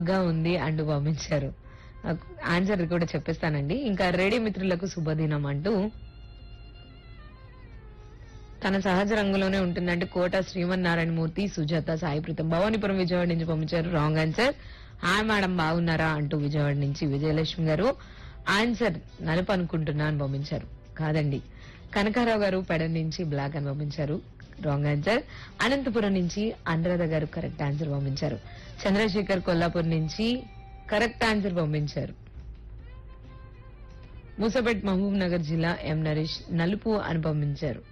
గా ఉంది అంటూ పంపించారు ఆన్సర్ కూడా చెప్పేస్తానండి ఇంకా రెడీ మిత్రులకు శుభదినం అంటూ తన సహజ రంగులోనే ఉంటుందంటే కోట శ్రీమన్నారాయణ మూర్తి సుజాత సాయిప్రీతం భవానీపురం విజయవాడ నుంచి పంపించారు రాంగ్ ఆన్సర్ హాయ్ మేడం బాగున్నారా అంటూ విజయవాడ నుంచి విజయలక్ష్మి గారు ఆన్సర్ నలుపు అనుకుంటున్నా అని పంపించారు కాదండి కనకారావు గారు పెడ నుంచి బ్లాక్ అని పంపించారు రాంగ్ ఆన్సర్ అనంతపురం నుంచి అనురాధ గారు కరెక్ట్ ఆన్సర్ పంపించారు చంద్రశేఖర్ కొల్లాపూర్ నుంచి కరెక్ట్ ఆన్సర్ పంపించారు మూసపేట్ మహబూబ్ నగర్ జిల్లా ఎం నరేష్ నలుపు అని పంపించారు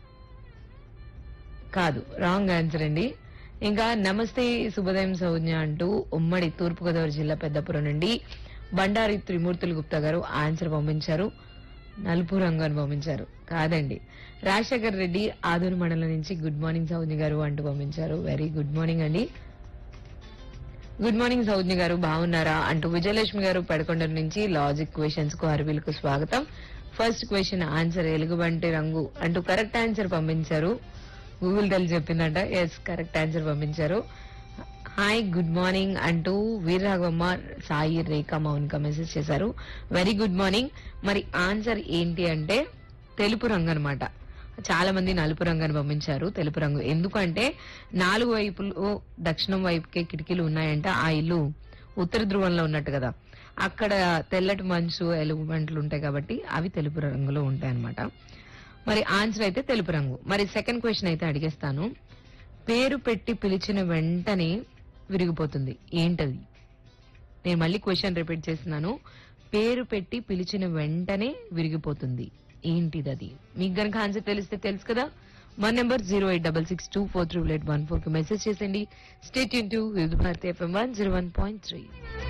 కాదు రాంగ్ ఆన్సర్ అండి ఇంకా నమస్తే శుభోదయం సౌజ్ఞ అంటూ ఉమ్మడి తూర్పుగోదావరి జిల్లా పెద్దపురం నుండి బండారి త్రిమూర్తులు గుప్తా గారు ఆన్సర్ పంపించారు నలుపు రంగు అని పంపించారు కాదండి రాజశేఖర్ రెడ్డి ఆదూరు మండలం నుంచి గుడ్ మార్నింగ్ సౌజ్ఞ గారు అంటూ పంపించారు వెరీ గుడ్ మార్నింగ్ అండి గుడ్ మార్నింగ్ సౌజ్ఞ గారు బాగున్నారా అంటూ విజయలక్ష్మి గారు పెడకొండ నుంచి లాజిక్ క్వశ్చన్స్ కు అరవిలకు స్వాగతం ఫస్ట్ క్వశ్చన్ ఆన్సర్ ఎలుగుబంటి రంగు అంటూ కరెక్ట్ ఆన్సర్ పంపించారు గూగుల్ తల్లి చెప్పిందంట ఎస్ కరెక్ట్ ఆన్సర్ పంపించారు హాయ్ గుడ్ మార్నింగ్ అంటూ వీరరాఘవమ్మ సాయి రేఖ మౌనిక మెసేజ్ చేశారు వెరీ గుడ్ మార్నింగ్ మరి ఆన్సర్ ఏంటి అంటే తెలుపు రంగు అనమాట చాలా మంది నలుపు రంగు అని పంపించారు తెలుపు రంగు ఎందుకంటే నాలుగు వైపులు దక్షిణం వైపుకే కిటికీలు ఉన్నాయంట ఆ ఇల్లు ఉత్తర ధ్రువంలో ఉన్నట్టు కదా అక్కడ తెల్లటి మంచు ఎలుగుబంట్లు ఉంటాయి కాబట్టి అవి తెలుపు రంగులో ఉంటాయి అన్నమాట మరి ఆన్సర్ అయితే తెలుపు రంగు మరి సెకండ్ క్వశ్చన్ అయితే అడిగేస్తాను పేరు పెట్టి పిలిచిన వెంటనే విరిగిపోతుంది ఏంటది నేను మళ్ళీ క్వశ్చన్ రిపీట్ చేస్తున్నాను పేరు పెట్టి పిలిచిన వెంటనే విరిగిపోతుంది ఏంటిది అది మీకు గనక ఆన్సర్ తెలిస్తే తెలుసు కదా one number zero eight double six two four three eight one four కి మెసేజ్ చేసేయండి స్టేట్ ఇంటూ Vividh Bharati FM one zero one point three